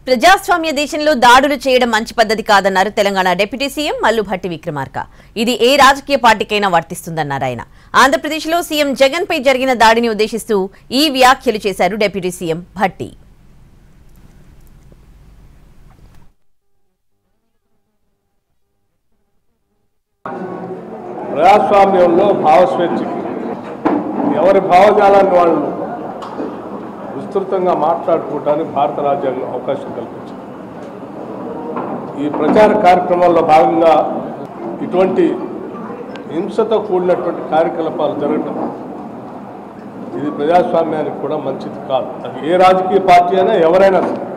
ప్రజాస్వామ్య దేశంలో దాడులు చేయడం మంచి పద్ధతి కాదన్నారు తెలంగాణ డిప్యూటీ సీఎం మల్లు భట్టి విక్రమార్క ఇది ఏ రాజకీయ పార్టీకైనా వర్తిస్తుందన్నారు ఆయన ఆంధ్రప్రదేశ్లో సీఎం జగన్ పై జరిగిన దాడిని ఉద్దేశిస్తూ ఈ వ్యాఖ్యలు చేశారు డిప్యూటీ సీఎం భట్టి ప్రజాస్వామ్యంలో భావస్వేచ్ఛకి ఎవరి భావజాలాన్ని వాళ్ళు విస్తృతంగా మాట్లాడుకోవటానికి భారత రాజ్యాంగం అవకాశం కల్పించింది ఈ ప్రచార కార్యక్రమాల్లో భాగంగా ఇటువంటి హింసతో కూడినటువంటి కార్యకలాపాలు జరగటం ఇది ప్రజాస్వామ్యానికి కూడా మంచిది కాదు అది ఏ రాజకీయ పార్టీ అయినా ఎవరైనా సరే